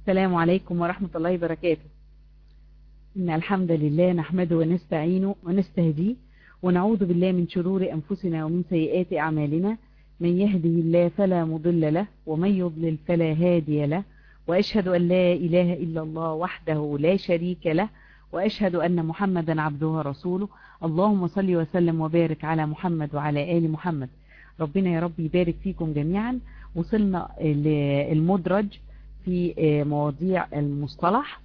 السلام عليكم ورحمة الله وبركاته إن الحمد لله نحمده ونستعينه ونستهديه ونعوذ بالله من شرور أنفسنا ومن سيئات أعمالنا من يهده الله فلا مضل له ومن يضلل فلا هادي له وأشهد أن لا إله إلا الله وحده لا شريك له وأشهد أن محمدا عبده ورسوله اللهم صل وسلم وبارك على محمد وعلى آل محمد ربنا يا رب يبارك فيكم جميعا وصلنا للمدرج في مواضيع المصطلح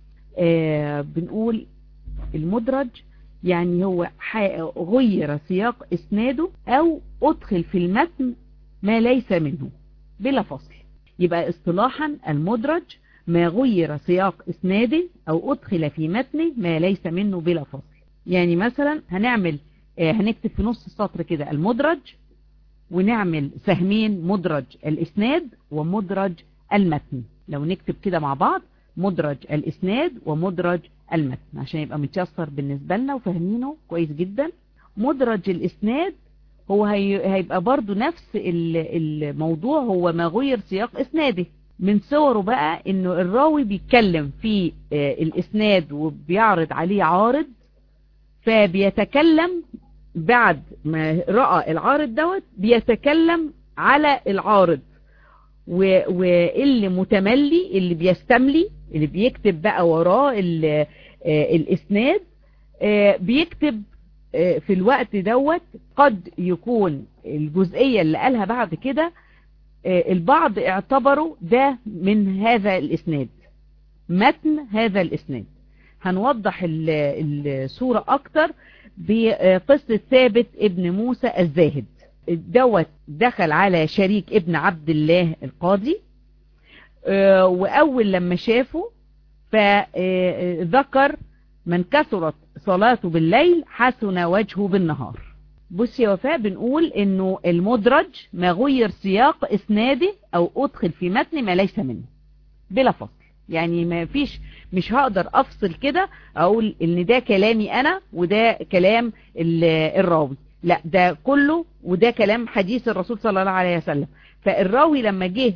بنقول المدرج يعني هو غير سياق اسناده او ادخل في المتن ما ليس منه بلا فصل يبقى اصطلاحا المدرج ما غير سياق اسناده او ادخل في متنه ما ليس منه بلا فصل يعني مثلا هنعمل هنكتب في نص السطر كده المدرج ونعمل سهمين مدرج الاسناد ومدرج المتن لو نكتب كده مع بعض مدرج الاسناد ومدرج المتن عشان يبقى متيسر بالنسبة لنا وفاهمينه كويس جدا مدرج الاسناد هو هيبقى برضو نفس الموضوع هو ما غير سياق اسناده من صوره بقى انه الراوي بيتكلم في الاسناد وبيعرض عليه عارض فبيتكلم بعد ما رأى العارض دوت بيتكلم على العارض واللي متملي اللي بيستملي اللي بيكتب بقى وراه الاسناد بيكتب في الوقت دوت قد يكون الجزئية اللي قالها بعد كده البعض اعتبروا ده من هذا الاسناد متن هذا الاسناد هنوضح الصورة اكتر بقصة ثابت ابن موسى الزاهد دوت دخل على شريك ابن عبد الله القاضي واول لما شافه فذكر من كثرت صلاته بالليل حسن وجهه بالنهار بص يا وفاء بنقول انه المدرج ما غير سياق اسناده او ادخل في متن ما ليس منه بلا فصل يعني ما فيش مش هقدر افصل كده اقول ان ده كلامي انا وده كلام الراوي لا ده كله وده كلام حديث الرسول صلى الله عليه وسلم فالراوي لما جه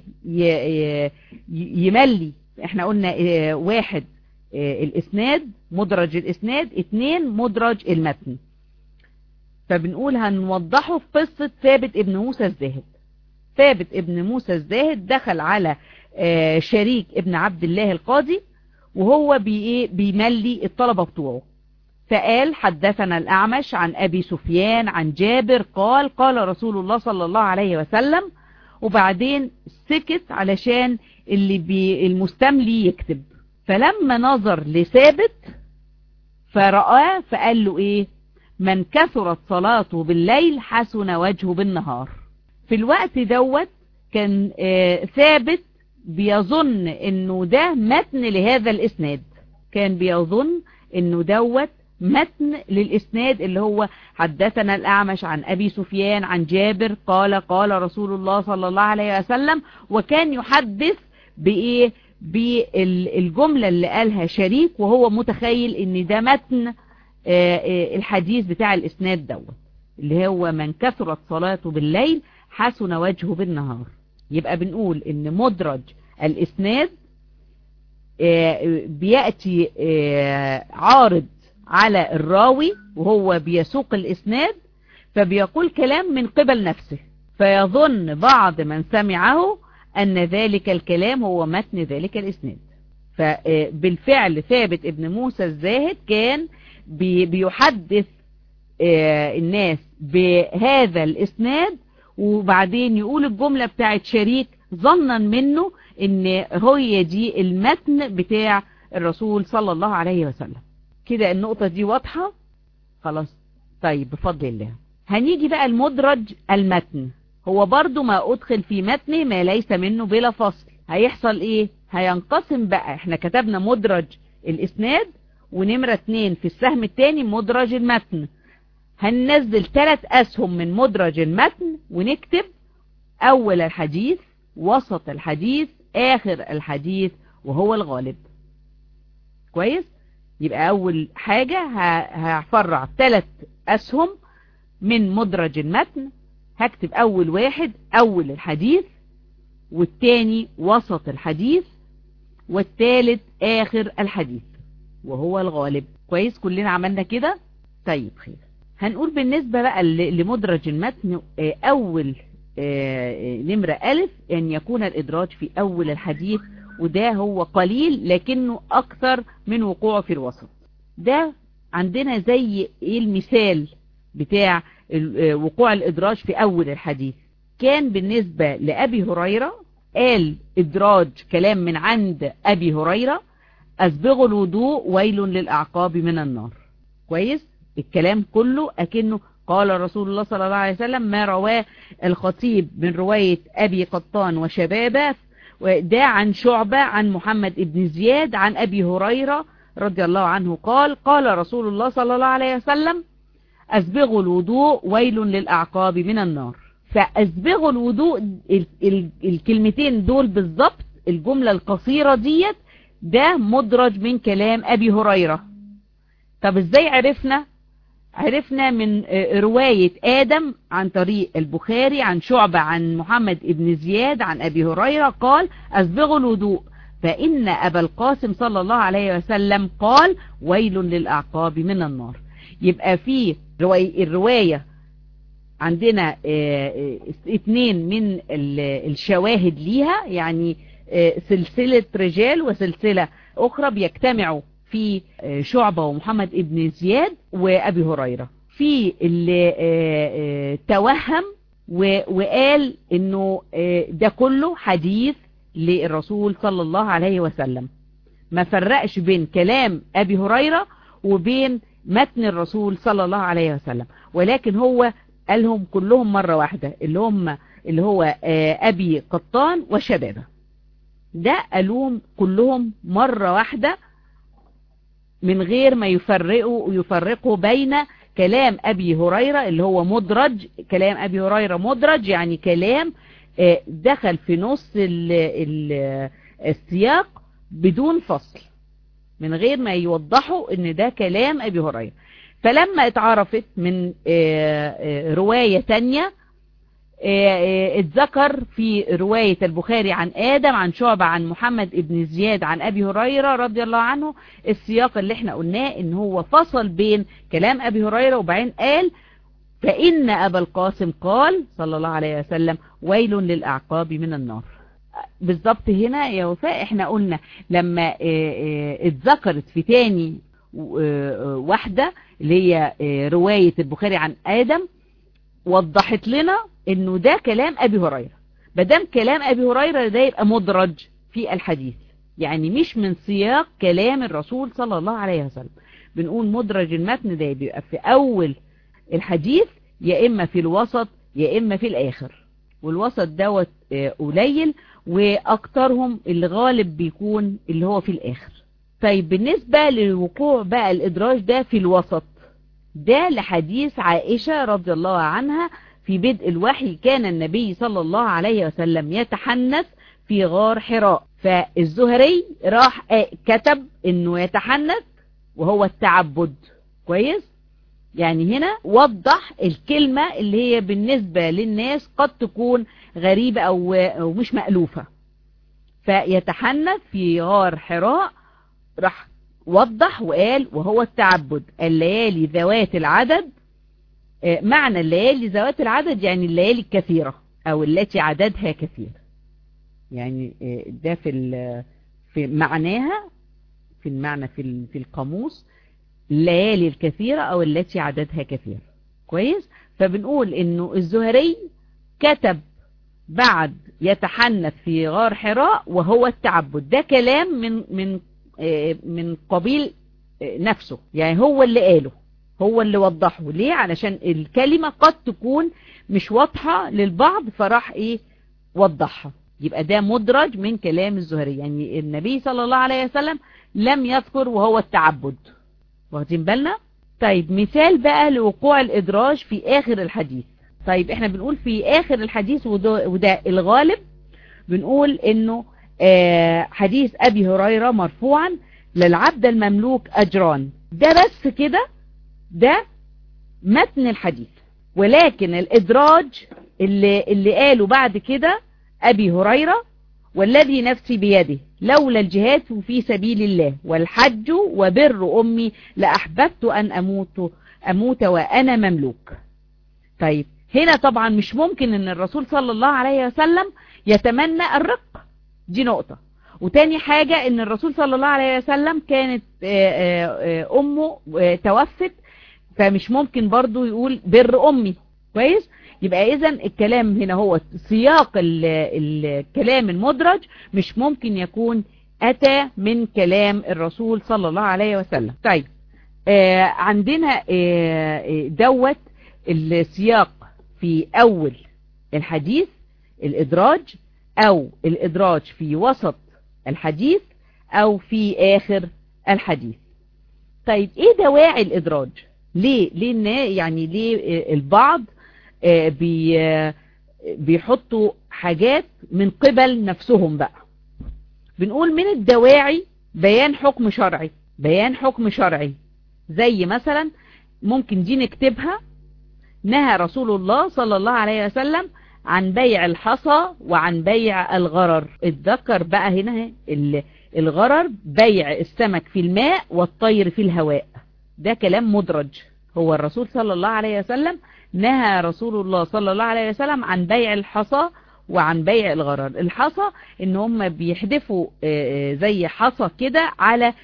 يملي احنا قلنا واحد الاسناد مدرج الاسناد اتنين مدرج المتن فبنقول هنوضحه في قصة ثابت ابن موسى الزاهد ثابت ابن موسى الزاهد دخل على شريك ابن عبد الله القاضي وهو بي بيملي الطلبة بتوعه فقال حدثنا الأعمش عن أبي سفيان عن جابر قال قال رسول الله صلى الله عليه وسلم وبعدين سكت علشان اللي بي المستملي يكتب فلما نظر لثابت فرآه فقال له ايه من كثرت صلاته بالليل حسن وجهه بالنهار في الوقت دوت كان آه ثابت بيظن انه ده متن لهذا الاسناد كان بيظن انه دوت متن للإسناد اللي هو حدثنا الأعمش عن أبي سفيان عن جابر قال قال رسول الله صلى الله عليه وسلم وكان يحدث بإيه بالجملة اللي قالها شريك وهو متخيل ان ده متن الحديث بتاع الإسناد دوت اللي هو من كثرت صلاته بالليل حسن وجهه بالنهار يبقى بنقول ان مدرج الإسناد بيأتي عارض على الراوي وهو بيسوق الإسناد فبيقول كلام من قبل نفسه فيظن بعض من سمعه أن ذلك الكلام هو متن ذلك الإسناد فبالفعل ثابت ابن موسى الزاهد كان بيحدث الناس بهذا الإسناد وبعدين يقول الجملة بتاعت شريك ظنا منه ان هي دي المتن بتاع الرسول صلى الله عليه وسلم كده النقطة دي واضحة خلاص طيب بفضل الله هنيجي بقى المدرج المتن هو برضو ما ادخل في متنه ما ليس منه بلا فصل هيحصل ايه هينقسم بقى احنا كتبنا مدرج الاسناد ونمرة اتنين في السهم التاني مدرج المتن هننزل ثلاث اسهم من مدرج المتن ونكتب اول الحديث وسط الحديث اخر الحديث وهو الغالب كويس يبقى اول حاجة هفرع ثلاث اسهم من مدرج المتن هكتب اول واحد اول الحديث والتاني وسط الحديث والثالث آخر الحديث وهو الغالب كويس كلنا عملنا كده طيب خير هنقول بالنسبة بقى لمدرج المتن أول نمرة ألف أن يكون الإدراج في أول الحديث وده هو قليل لكنه أكثر من وقوعه في الوسط ده عندنا زي إيه المثال بتاع وقوع الإدراج في أول الحديث كان بالنسبة لأبي هريرة قال إدراج كلام من عند أبي هريرة أسبغوا الوضوء ويل للأعقاب من النار كويس الكلام كله أكنه قال رسول الله صلى الله عليه وسلم ما رواه الخطيب من رواية أبي قطان وشبابه ده عن شعبة عن محمد ابن زياد عن أبي هريرة رضي الله عنه قال قال رسول الله صلى الله عليه وسلم أسبغوا الوضوء ويل للأعقاب من النار فأسبغوا الوضوء الكلمتين دول بالظبط الجملة القصيرة ديت ده مدرج من كلام أبي هريرة طب ازاي عرفنا عرفنا من رواية آدم عن طريق البخاري عن شعبة عن محمد ابن زياد عن أبي هريرة قال أسبغوا الوضوء فإن أبا القاسم صلى الله عليه وسلم قال ويل للأعقاب من النار يبقى في الرواية عندنا اثنين من الشواهد ليها يعني سلسلة رجال وسلسلة أخرى بيجتمعوا في شعبة ومحمد ابن زياد وأبي هريرة في اللي توهم وقال انه ده كله حديث للرسول صلى الله عليه وسلم ما فرقش بين كلام أبي هريرة وبين متن الرسول صلى الله عليه وسلم ولكن هو قالهم كلهم مرة واحدة اللي هم اللي هو أبي قطان وشبابه ده قالوهم كلهم مرة واحدة من غير ما يفرقوا ويفرقوا بين كلام أبي هريرة اللي هو مدرج كلام أبي هريرة مدرج يعني كلام دخل في نص ال ال السياق بدون فصل من غير ما يوضحوا ان ده كلام أبي هريرة فلما اتعرفت من رواية تانية اتذكر في رواية البخاري عن آدم عن شعبة عن محمد ابن زياد عن أبي هريرة رضي الله عنه السياق اللي احنا قلناه ان هو فصل بين كلام أبي هريرة وبعدين قال فإن أبا القاسم قال صلى الله عليه وسلم ويل للأعقاب من النار بالظبط هنا يا وفاء احنا قلنا لما اتذكرت في تاني واحدة اللي هي رواية البخاري عن آدم وضحت لنا انه ده كلام ابي هريرة بدام كلام ابي هريرة ده يبقى مدرج في الحديث يعني مش من سياق كلام الرسول صلى الله عليه وسلم بنقول مدرج المتن ده بيبقى في اول الحديث يا اما في الوسط يا اما في الاخر والوسط دوت قليل واكترهم اللي غالب بيكون اللي هو في الاخر طيب بالنسبة للوقوع بقى الادراج ده في الوسط ده لحديث عائشة رضي الله عنها في بدء الوحي كان النبي صلى الله عليه وسلم يتحنث في غار حراء فالزهري راح كتب انه يتحنث وهو التعبد كويس يعني هنا وضح الكلمة اللي هي بالنسبة للناس قد تكون غريبة او, أو مش مألوفة فيتحنث في غار حراء راح وضح وقال وهو التعبد الليالي ذوات العدد معنى الليالي ذوات العدد يعني الليالي الكثيرة او التي عددها كثير يعني ده في في معناها في المعنى في في القاموس الليالي الكثيرة او التي عددها كثير كويس فبنقول انه الزهري كتب بعد يتحنث في غار حراء وهو التعبد ده كلام من من من قبيل نفسه يعني هو اللي قاله هو اللي وضحه ليه علشان الكلمة قد تكون مش واضحة للبعض فراح ايه وضحها يبقى ده مدرج من كلام الزهري يعني النبي صلى الله عليه وسلم لم يذكر وهو التعبد واخدين بالنا طيب مثال بقى لوقوع الادراج في اخر الحديث طيب احنا بنقول في اخر الحديث وده, وده الغالب بنقول انه آه حديث ابي هريرة مرفوعا للعبد المملوك اجران ده بس كده ده متن الحديث ولكن الادراج اللي, اللي قاله بعد كده ابي هريرة والذي نفسي بيده لولا الجهاد في سبيل الله والحج وبر أمي لأحببت أن أموت أموت وأنا مملوك طيب هنا طبعا مش ممكن ان الرسول صلى الله عليه وسلم يتمنى الرق دي نقطة وتاني حاجة ان الرسول صلى الله عليه وسلم كانت امه توفت فمش ممكن برضو يقول بر امي كويس يبقى اذا الكلام هنا هو سياق الكلام المدرج مش ممكن يكون اتى من كلام الرسول صلى الله عليه وسلم طيب آه عندنا آه دوت السياق في اول الحديث الادراج او الادراج في وسط الحديث او في اخر الحديث طيب ايه دواعي الادراج ليه ليه يعني ليه البعض بي بيحطوا حاجات من قبل نفسهم بقى بنقول من الدواعي بيان حكم شرعي بيان حكم شرعي زي مثلا ممكن دي نكتبها نهى رسول الله صلى الله عليه وسلم عن بيع الحصى وعن بيع الغرر اتذكر بقى هنا الغرر بيع السمك في الماء والطير في الهواء ده كلام مدرج هو الرسول صلى الله عليه وسلم نهى رسول الله صلى الله عليه وسلم عن بيع الحصى وعن بيع الغرر الحصى ان هم بيحدفوا زي حصى كده على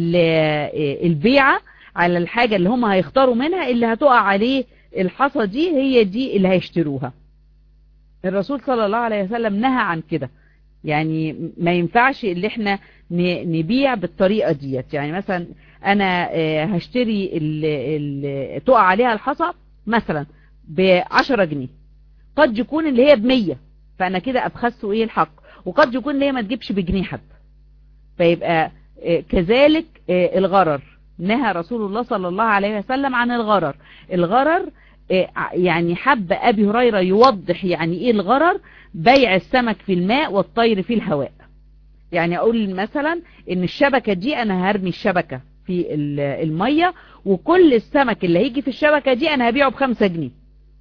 البيعة على الحاجة اللي هم هيختاروا منها اللي هتقع عليه الحصى دي هي دي اللي هيشتروها الرسول صلى الله عليه وسلم نهى عن كده يعني ما ينفعش اللي احنا نبيع بالطريقة ديت يعني مثلا انا هشتري اللي تقع عليها الحصى مثلا بعشرة جنيه قد يكون اللي هي بمية فانا كده ابخسه ايه الحق وقد يكون اللي هي ما تجيبش بجنيه حتى فيبقى كذلك الغرر نهى رسول الله صلى الله عليه وسلم عن الغرر الغرر يعني حب أبي هريرة يوضح يعني إيه الغرر بيع السمك في الماء والطير في الهواء يعني أقول مثلا إن الشبكة دي أنا هرمي الشبكة في المية وكل السمك اللي هيجي في الشبكة دي أنا هبيعه بخمسة جنيه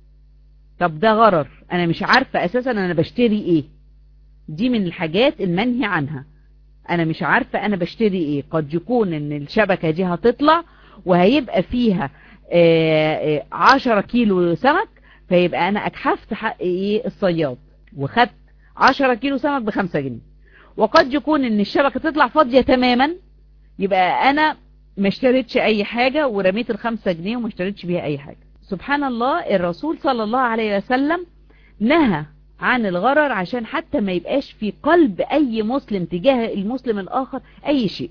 طب ده غرر أنا مش عارفة أساسا أنا بشتري إيه دي من الحاجات المنهي عنها أنا مش عارفة أنا بشتري إيه قد يكون إن الشبكة دي هتطلع وهيبقى فيها عشرة كيلو سمك فيبقى انا اجحفت حق ايه الصياد وخدت عشرة كيلو سمك بخمسة جنيه وقد يكون ان الشبكة تطلع فاضية تماما يبقى انا ما اشتريتش اي حاجة ورميت الخمسة جنيه وما اشتريتش بيها اي حاجة سبحان الله الرسول صلى الله عليه وسلم نهى عن الغرر عشان حتى ما يبقاش في قلب اي مسلم تجاه المسلم الاخر اي شيء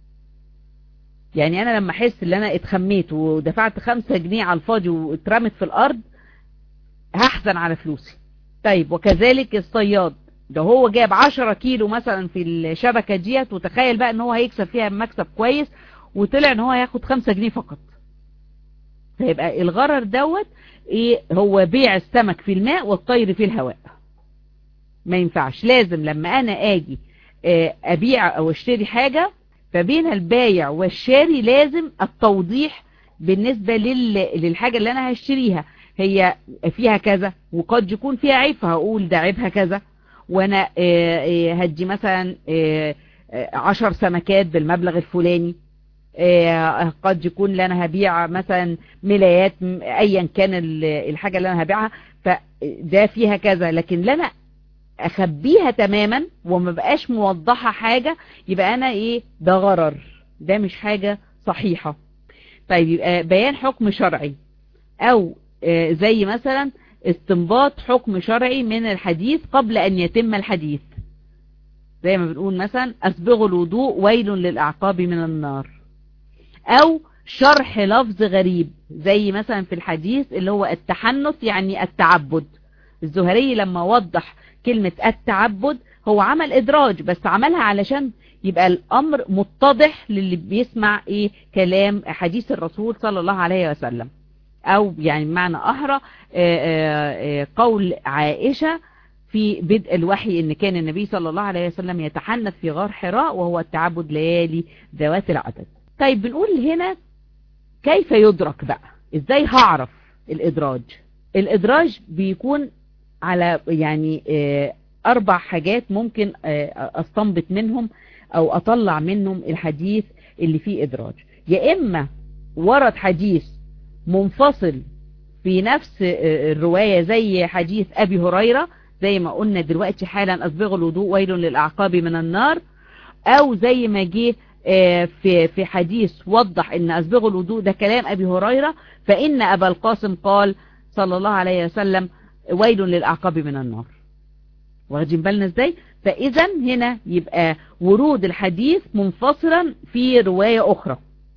يعني انا لما احس ان انا اتخميت ودفعت خمسة جنيه على الفاضي واترمت في الارض هحزن على فلوسي طيب وكذلك الصياد ده هو جاب عشرة كيلو مثلا في الشبكة ديت وتخيل بقى ان هو هيكسب فيها مكسب كويس وطلع ان هو هياخد خمسة جنيه فقط فيبقى الغرر دوت ايه هو بيع السمك في الماء والطير في الهواء ما ينفعش لازم لما انا اجي ابيع او اشتري حاجة فبين البايع والشاري لازم التوضيح بالنسبة للحاجة اللي انا هشتريها هي فيها كذا وقد يكون فيها عيب فهقول ده عيبها كذا وانا هدي مثلا عشر سمكات بالمبلغ الفلاني قد يكون اللي انا هبيع مثلا ملايات ايا كان الحاجة اللي انا هبيعها فده فيها كذا لكن اللي انا اخبيها تماما وما بقاش موضحة حاجة يبقى انا ايه ده غرر ده مش حاجة صحيحة طيب يبقى بيان حكم شرعي او زي مثلا استنباط حكم شرعي من الحديث قبل ان يتم الحديث زي ما بنقول مثلا اسبغوا الوضوء ويل للاعقاب من النار او شرح لفظ غريب زي مثلا في الحديث اللي هو التحنث يعني التعبد الزهري لما وضح كلمة التعبد هو عمل ادراج بس عملها علشان يبقى الامر متضح للي بيسمع ايه كلام حديث الرسول صلى الله عليه وسلم او يعني بمعنى احرى قول عائشة في بدء الوحي ان كان النبي صلى الله عليه وسلم يتحنث في غار حراء وهو التعبد ليالي ذوات العدد طيب بنقول هنا كيف يدرك بقى ازاي هعرف الادراج الادراج بيكون على يعني اربع حاجات ممكن استنبط منهم او اطلع منهم الحديث اللي فيه ادراج يا اما ورد حديث منفصل في نفس الرواية زي حديث ابي هريرة زي ما قلنا دلوقتي حالا اسبغ الوضوء ويل للاعقاب من النار او زي ما جه في في حديث وضح ان اسبغ الوضوء ده كلام ابي هريرة فان ابا القاسم قال صلى الله عليه وسلم ويل للاعقاب من النار واخدين بالنا ازاي فاذا هنا يبقى ورود الحديث منفصلا في رواية اخرى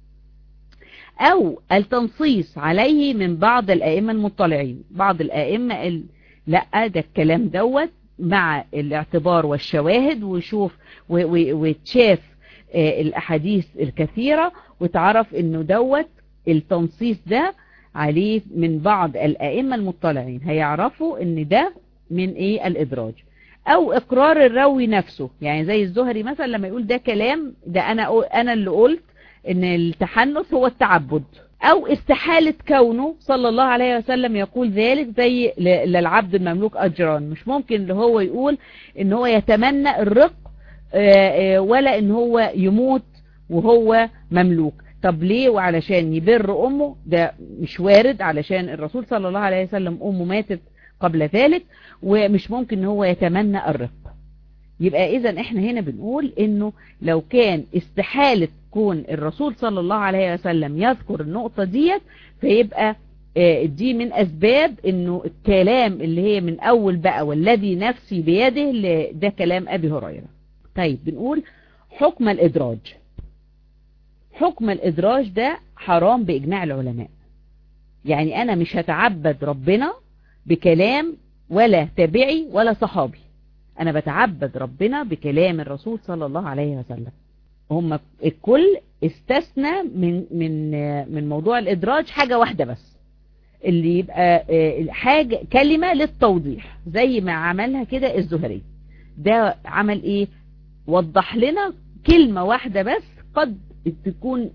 او التنصيص عليه من بعض الائمة المطلعين بعض الائمة ال... لا ده الكلام دوت مع الاعتبار والشواهد وشوف وتشاف الاحاديث الكثيرة وتعرف انه دوت التنصيص ده عليه من بعض الائمة المطلعين هيعرفوا ان ده من ايه الادراج او اقرار الراوي نفسه يعني زي الزهري مثلا لما يقول ده كلام ده انا انا اللي قلت ان التحنث هو التعبد او استحالة كونه صلى الله عليه وسلم يقول ذلك زي للعبد المملوك اجران مش ممكن اللي هو يقول ان هو يتمنى الرق ولا ان هو يموت وهو مملوك طب ليه وعلشان يبر امه ده مش وارد علشان الرسول صلى الله عليه وسلم امه ماتت قبل ذلك ومش ممكن ان هو يتمنى الرق يبقى اذا احنا هنا بنقول انه لو كان استحالة كون الرسول صلى الله عليه وسلم يذكر النقطة ديت فيبقى دي من اسباب انه الكلام اللي هي من اول بقى والذي نفسي بيده ده كلام ابي هريرة طيب بنقول حكم الادراج حكم الادراج ده حرام باجماع العلماء يعني انا مش هتعبد ربنا بكلام ولا تابعي ولا صحابي انا بتعبد ربنا بكلام الرسول صلى الله عليه وسلم هم الكل استثنى من من من موضوع الادراج حاجة واحدة بس اللي يبقى حاجة كلمة للتوضيح زي ما عملها كده الزهري ده عمل ايه وضح لنا كلمة واحدة بس قد تكون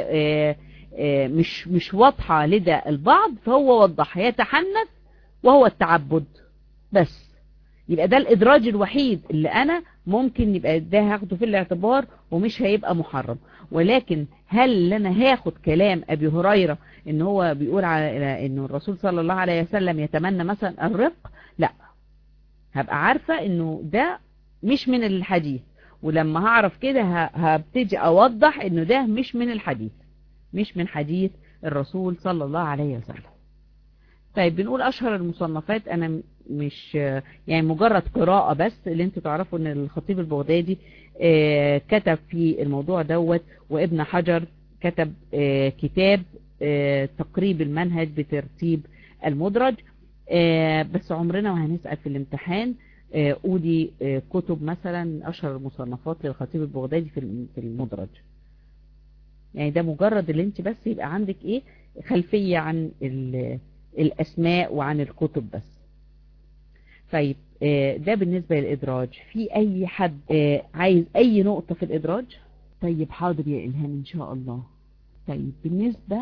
مش مش واضحة لدى البعض فهو وضح يتحنث وهو التعبد بس يبقى ده الادراج الوحيد اللي انا ممكن يبقى ده هاخده في الاعتبار ومش هيبقى محرم ولكن هل انا هاخد كلام ابي هريرة ان هو بيقول على انه الرسول صلى الله عليه وسلم يتمنى مثلا الرق لا هبقى عارفة انه ده مش من الحديث ولما هعرف كده هبتدي اوضح انه ده مش من الحديث مش من حديث الرسول صلى الله عليه وسلم طيب بنقول اشهر المصنفات انا مش يعني مجرد قراءة بس اللي انتوا تعرفوا ان الخطيب البغدادي كتب في الموضوع دوت وابن حجر كتب كتاب تقريب المنهج بترتيب المدرج بس عمرنا وهنسأل في الامتحان أودي كتب مثلا أشهر المصنفات للخطيب البغدادي في المدرج يعني ده مجرد اللي انت بس يبقى عندك ايه خلفية عن الأسماء وعن الكتب بس طيب ده بالنسبة للإدراج في أي حد عايز أي نقطة في الإدراج طيب حاضر يا إلهام إن شاء الله طيب بالنسبة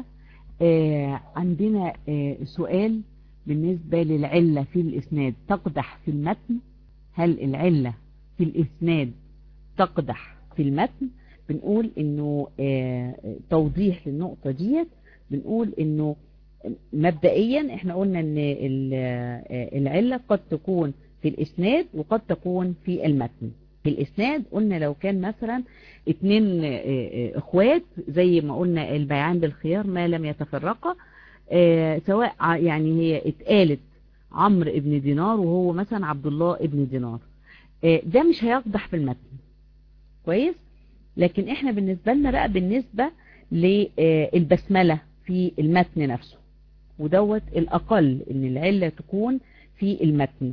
عندنا سؤال بالنسبة للعلة في الإسناد تقدح في المتن هل العلة في الإسناد تقدح في المتن بنقول إنه توضيح للنقطة ديت بنقول إنه مبدئيا احنا قلنا ان العلة قد تكون في الاسناد وقد تكون في المتن في الاسناد قلنا لو كان مثلا اتنين اخوات زي ما قلنا البيعان بالخيار ما لم يتفرقا سواء يعني هي اتقالت عمرو ابن دينار وهو مثلا عبد الله ابن دينار ده مش هيقضح في المتن كويس لكن احنا بالنسبة لنا بقى بالنسبة للبسملة في المتن نفسه ودوت الأقل إن العلة تكون في المتن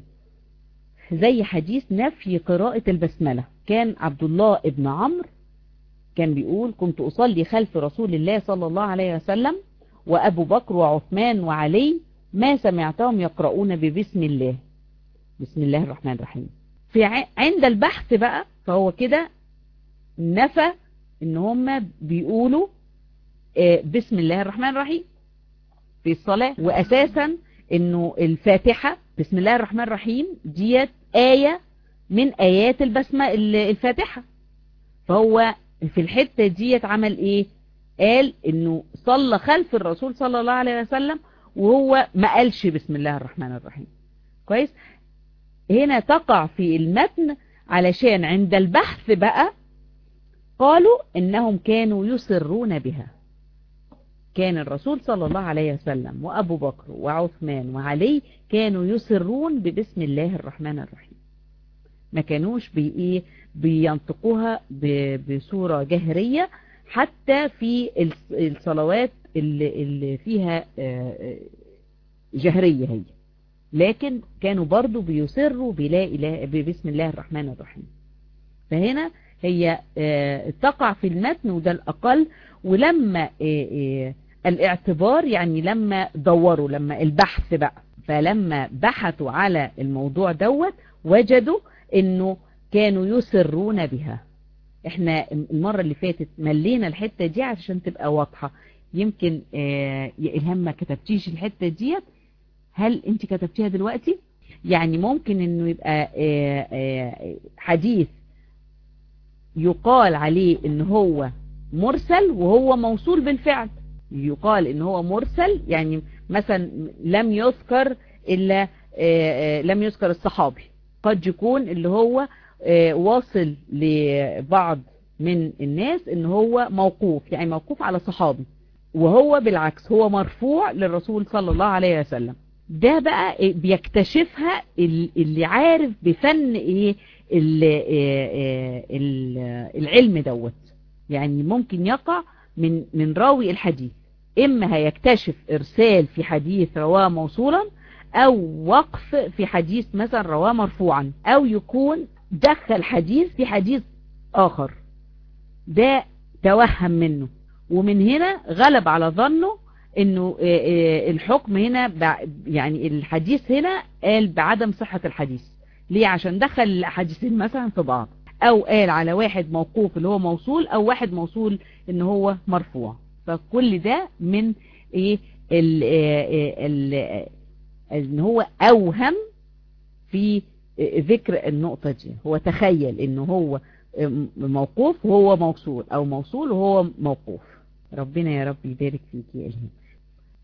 زي حديث نفي قراءة البسملة كان عبد الله ابن عمرو كان بيقول كنت أصلي خلف رسول الله صلى الله عليه وسلم وأبو بكر وعثمان وعلي ما سمعتهم يقرؤون ببسم الله بسم الله الرحمن الرحيم في عند البحث بقى فهو كده نفى ان هم بيقولوا بسم الله الرحمن الرحيم في الصلاة وأساسا انه الفاتحة بسم الله الرحمن الرحيم ديت آية من آيات البسمة الفاتحة فهو في الحتة دي عمل ايه قال انه صلى خلف الرسول صلى الله عليه وسلم وهو ما قالش بسم الله الرحمن الرحيم كويس هنا تقع في المتن علشان عند البحث بقى قالوا انهم كانوا يسرون بها كان الرسول صلى الله عليه وسلم وابو بكر وعثمان وعلي كانوا يسرون ببسم الله الرحمن الرحيم ما كانوش بإيه بينطقوها بصورة جهرية حتى في الصلوات اللي, اللي فيها جهرية هي لكن كانوا برضو بيسروا بلا إله ببسم الله الرحمن الرحيم فهنا هي تقع في المتن وده الأقل ولما الاعتبار يعني لما دوروا لما البحث بقى فلما بحثوا على الموضوع دوت وجدوا انه كانوا يسرون بها احنا المرة اللي فاتت ملينا الحتة دي عشان تبقى واضحة يمكن آه يا إلهام ما كتبتيش الحتة ديت هل انت كتبتيها دلوقتي يعني ممكن انه يبقى آه آه حديث يقال عليه ان هو مرسل وهو موصول بالفعل يقال ان هو مرسل يعني مثلا لم يذكر الا لم يذكر الصحابي قد يكون اللي هو واصل لبعض من الناس ان هو موقوف يعني موقوف على صحابي وهو بالعكس هو مرفوع للرسول صلى الله عليه وسلم ده بقى بيكتشفها اللي عارف بفن ايه العلم دوت يعني ممكن يقع من من راوي الحديث اما هيكتشف ارسال في حديث رواه موصولا او وقف في حديث مثلا رواه مرفوعا او يكون دخل حديث في حديث اخر ده توهم منه ومن هنا غلب على ظنه انه الحكم هنا يعني الحديث هنا قال بعدم صحة الحديث ليه عشان دخل الحديثين مثلا في بعض او قال على واحد موقوف اللي هو موصول او واحد موصول ان هو مرفوع فكل ده من ايه ال ال ان هو اوهم في ذكر النقطة دي هو تخيل ان هو موقوف وهو موصول او موصول وهو موقوف ربنا يا رب يبارك فيك يا إلهام